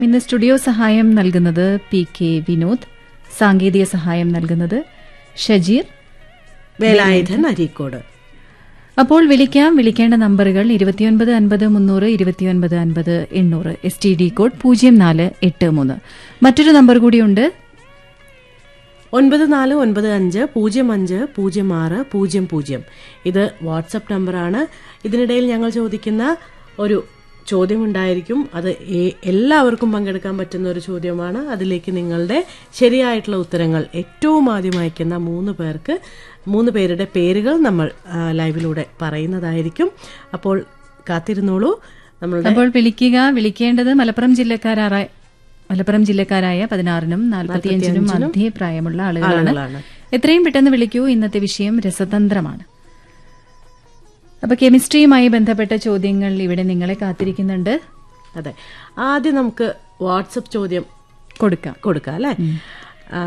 ഇന്ന് സ്റ്റുഡിയോ സഹായം നൽകുന്നത് പി കെ വിനോദ് സാങ്കേതിക സഹായം നൽകുന്നത് ഷജീർ വേലായുധൻ അരീക്കോട് അപ്പോൾ വിളിക്കാം വിളിക്കേണ്ട നമ്പറുകൾ ഇരുപത്തിയൊൻപത് അൻപത് മുന്നൂറ് ഇരുപത്തിയൊൻപത് അൻപത് എണ്ണൂറ് എസ് ടി ഡി കോഡ് പൂജ്യം നാല് എട്ട് മൂന്ന് മറ്റൊരു നമ്പർ കൂടിയുണ്ട് ഒൻപത് നാല് ഒൻപത് അഞ്ച് പൂജ്യം അഞ്ച് പൂജ്യം ആറ് പൂജ്യം പൂജ്യം ഇത് വാട്സപ്പ് നമ്പറാണ് ഇതിനിടയിൽ ഞങ്ങൾ ചോദിക്കുന്ന ഒരു ചോദ്യമുണ്ടായിരിക്കും അത് ഏ- എല്ലാവർക്കും പങ്കെടുക്കാൻ പറ്റുന്ന ഒരു ചോദ്യമാണ് അതിലേക്ക് നിങ്ങളുടെ ശരിയായിട്ടുള്ള ഉത്തരങ്ങൾ ഏറ്റവും ആദ്യം അയക്കുന്ന മൂന്ന് പേർക്ക് മൂന്ന് പേരുടെ പേരുകൾ നമ്മൾ ആ, ലൈവിലൂടെ പറയുന്നതായിരിക്കും അപ്പോൾ കാത്തിരുന്നോളൂ നമ്മളുടെ അപ്പോൾ വിളിക്കുക വിളിക്കേണ്ടത് മലപ്പുറം ജില്ലക്കാരായ മലപ്പുറം ജില്ലക്കാരായ പതിനാറിനും നാൽപ്പത്തിയഞ്ചിനും മധ്യേ പ്രായമുള്ള ആളുകളാണ് ആളുകളാണ്. എത്രയും പെട്ടെന്ന് വിളിക്കൂ ഇന്നത്തെ വിഷയം രസതന്ത്രമാണ് അപ്പൊ കെമിസ്ട്രിയുമായി ബന്ധപ്പെട്ട ചോദ്യങ്ങൾ ഇവിടെ നിങ്ങളെ കാത്തിരിക്കുന്നുണ്ട് അതെ ആദ്യം നമുക്ക് വാട്സപ്പ് ചോദ്യം കൊടുക്കാം കൊടുക്കാം അല്ലേ ആ,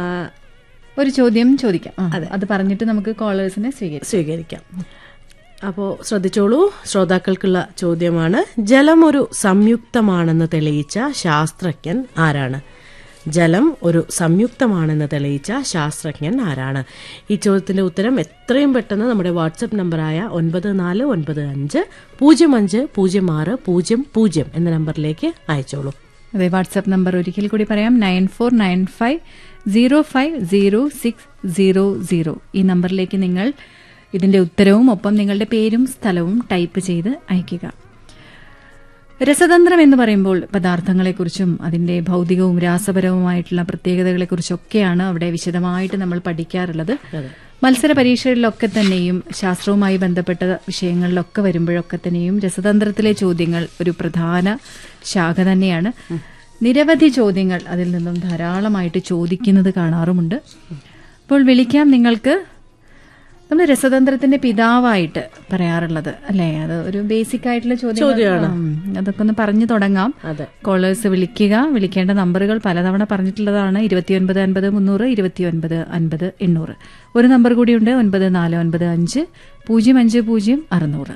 ഒരു ചോദ്യം ചോദിക്കാം ആ, അത് പറഞ്ഞിട്ട് നമുക്ക് കോളേഴ്സിനെ സ്വീകരിക്കാം സ്വീകരിക്കാം അപ്പോൾ ശ്രദ്ധിച്ചോളൂ ശ്രോതാക്കൾക്കുള്ള ചോദ്യമാണ് ജലം ഒരു സംയുക്തമാണെന്ന് തെളിയിച്ച ശാസ്ത്രജ്ഞൻ ആരാണ് ജലം ഒരു സംയുക്തമാണെന്ന് തെളിയിച്ച ശാസ്ത്രജ്ഞൻ ആരാണ് ഈ ചോദ്യത്തിന്റെ ഉത്തരം എത്രയും പെട്ടെന്ന് നമ്മുടെ വാട്സപ്പ് നമ്പറായ ഒൻപത് നാല് ഒൻപത് അഞ്ച് പൂജ്യം അഞ്ച് പൂജ്യം ആറ് പൂജ്യം പൂജ്യം എന്ന നമ്പറിലേക്ക് അയച്ചോളൂ അതെ വാട്സാപ്പ് നമ്പർ ഒരിക്കൽ കൂടി പറയാം nine four nine five zero five zero six zero zero ഈ നമ്പറിലേക്ക് നിങ്ങൾ ഇതിന്റെ ഉത്തരവും ഒപ്പം നിങ്ങളുടെ പേരും സ്ഥലവും ടൈപ്പ് ചെയ്ത് അയയ്ക്കുക രസതന്ത്രം എന്ന് പറയുമ്പോൾ പദാർത്ഥങ്ങളെക്കുറിച്ചും അതിന്റെ ഭൗതികവും രാസപരവുമായിട്ടുള്ള പ്രത്യേകതകളെക്കുറിച്ചൊക്കെയാണ് അവിടെ വിശദമായിട്ട് നമ്മൾ പഠിക്കാറുള്ളത് മത്സര പരീക്ഷകളിലൊക്കെ തന്നെയും ശാസ്ത്രവുമായി ബന്ധപ്പെട്ട വിഷയങ്ങളിലൊക്കെ വരുമ്പോഴൊക്കെ തന്നെയും രസതന്ത്രത്തിലെ ചോദ്യങ്ങൾ ഒരു പ്രധാന ശാഖ തന്നെയാണ് നിരവധി ചോദ്യങ്ങൾ അതിൽ നിന്നും ധാരാളമായിട്ട് ചോദിക്കുന്നത് കാണാറുമുണ്ട് അപ്പോൾ വിളിക്കാം നിങ്ങൾക്ക് നമ്മൾ രസതന്ത്രത്തിന്റെ പിതാവായിട്ട് പറയാറുള്ളത് അല്ലേ അത് ഒരു ബേസിക് ആയിട്ടുള്ള ചോദ്യമാണ് അതൊക്കെ ഒന്ന് പറഞ്ഞു തുടങ്ങാം അതെ കോളേഴ്സ് വിളിക്കുക വിളിക്കേണ്ട നമ്പറുകൾ പലതവണ പറഞ്ഞിട്ടുള്ളതാണ് ഇരുപത്തിയൊൻപത് അൻപത് മുന്നൂറ് ഇരുപത്തിയൊൻപത് അൻപത് എണ്ണൂറ് ഒരു നമ്പർ കൂടിയുണ്ട് ഒൻപത് നാല് ഒൻപത് അഞ്ച് പൂജ്യം അഞ്ച് പൂജ്യം അറുന്നൂറ്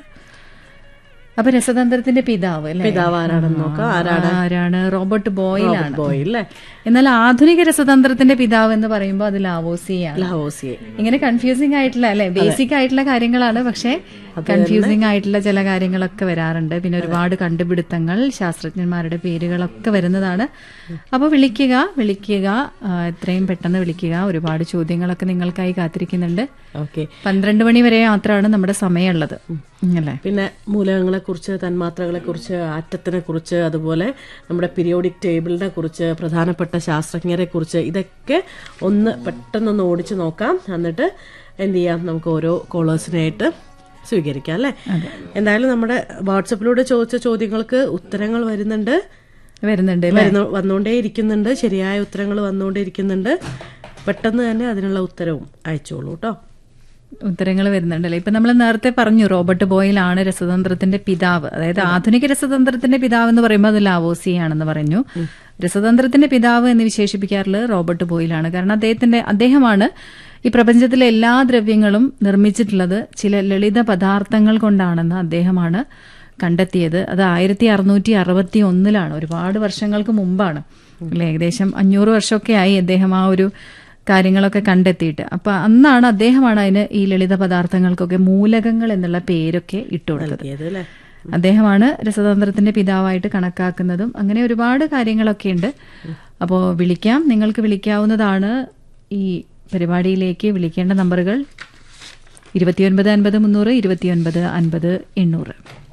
അപ്പൊ രസതന്ത്രത്തിന്റെ പിതാവ് അല്ലേ പിതാവ് ആരാണെന്ന് നോക്കാം ആരാണ് ആരാണ് റോബർട്ട് ബോയിലാണ് ബോയ് അല്ലേ എന്നാൽ ആധുനിക രസതന്ത്രത്തിന്റെ പിതാവ് എന്ന് പറയുമ്പോൾ അത് ലാവോസിയാണ് ലാവോസിയെ ഇങ്ങനെ കൺഫ്യൂസിംഗ് ആയിട്ടുള്ള അല്ലെ ബേസിക് ആയിട്ടുള്ള കാര്യങ്ങളാണ് പക്ഷെ കൺഫ്യൂസിംഗ് ആയിട്ടുള്ള ചില കാര്യങ്ങളൊക്കെ വരാറുണ്ട് പിന്നെ ഒരുപാട് കണ്ടുപിടുത്തങ്ങൾ ശാസ്ത്രജ്ഞന്മാരുടെ പേരുകളൊക്കെ വരുന്നതാണ് അപ്പോൾ വിളിക്കുക വിളിക്കുക ആ, എത്രയും പെട്ടെന്ന് വിളിക്കുക ഒരുപാട് ചോദ്യങ്ങളൊക്കെ നിങ്ങൾക്കായി കാത്തിരിക്കുന്നുണ്ട് ഓക്കെ പന്ത്രണ്ട് മണി വരെ മാത്രമാണ് നമ്മുടെ സമയമുള്ളത് അല്ലേ പിന്നെ മൂലകങ്ങളെ കുറിച്ച് തന്മാത്രകളെ കുറിച്ച് ആറ്റത്തിനെ കുറിച്ച് അതുപോലെ നമ്മുടെ പീരിയോഡിക് ടേബിളിനെ കുറിച്ച് പ്രധാനപ്പെട്ട ശാസ്ത്രജ്ഞരെ കുറിച്ച് ഇതൊക്കെ ഒന്ന് പെട്ടെന്നൊന്ന് ഓടിച്ചു നോക്കാം എന്നിട്ട് എന്ത് ചെയ്യാം നമുക്ക് ഓരോ കോളേഴ്സിനായിട്ട് സ്വീകരിക്കാം അല്ലേ എന്തായാലും നമ്മുടെ വാട്സപ്പിലൂടെ ചോദിച്ച ചോദ്യങ്ങൾക്ക് ഉത്തരങ്ങൾ വരുന്നുണ്ട് വരുന്നുണ്ട് വരുന്നു വന്നുകൊണ്ടേ ഇരിക്കുന്നുണ്ട് ശരിയായ ഉത്തരങ്ങൾ വന്നുകൊണ്ടേ ഇരിക്കുന്നുണ്ട് പെട്ടെന്ന് തന്നെ അതിനുള്ള ഉത്തരവും അയച്ചോളൂ കേട്ടോ ഉത്തരങ്ങൾ വരുന്നുണ്ടല്ലേ ഇപ്പൊ നമ്മൾ നേരത്തെ പറഞ്ഞു റോബർട്ട് ബോയിലാണ് രസതന്ത്രത്തിന്റെ പിതാവ് അതായത് ആധുനിക രസതന്ത്രത്തിന്റെ പിതാവ് എന്ന് പറയുമ്പോൾ അത് ലാവോസിയാണെന്ന് പറഞ്ഞു രസതന്ത്രത്തിന്റെ പിതാവ് എന്ന് വിശേഷിപ്പിക്കാറുള്ളത് റോബർട്ട് ബോയിലാണ് കാരണം അദ്ദേഹത്തിന്റെ അദ്ദേഹമാണ് ഈ പ്രപഞ്ചത്തിലെ എല്ലാ ദ്രവ്യങ്ങളും നിർമ്മിച്ചിട്ടുള്ളത് ചില ലളിത പദാർത്ഥങ്ങൾ കൊണ്ടാണെന്ന് അദ്ദേഹമാണ് കണ്ടെത്തിയത് അത് ആയിരത്തി അറുന്നൂറ്റി അറുപത്തി ഒന്നിലാണ് ഒരുപാട് വർഷങ്ങൾക്ക് മുമ്പാണ് അല്ലെ ഏകദേശം അഞ്ഞൂറ് വർഷമൊക്കെ ആയി അദ്ദേഹം ആ ഒരു കാര്യങ്ങളൊക്കെ കണ്ടെത്തിയിട്ട് അപ്പൊ അന്നാണ് അദ്ദേഹമാണ് അതിന് ഈ ലളിത പദാർത്ഥങ്ങൾക്കൊക്കെ മൂലകങ്ങൾ എന്നുള്ള പേരൊക്കെ ഇട്ടുകൊടുത്തത് നൽകിയത് അല്ലേ അദ്ദേഹമാണ് രസതന്ത്രത്തിന്റെ പിതാവായിട്ട് കണക്കാക്കുന്നതും അങ്ങനെ ഒരുപാട് കാര്യങ്ങളൊക്കെ ഉണ്ട് അപ്പോൾ വിളിക്കാം നിങ്ങൾക്ക് വിളിക്കാവുന്നതാണ് ഈ പരിപാടിയിലേക്ക് വിളിക്കേണ്ട നമ്പറുകൾ ഇരുപത്തിയൊൻപത് അൻപത് മുന്നൂറ് ഇരുപത്തിയൊൻപത് അൻപത് എണ്ണൂറ്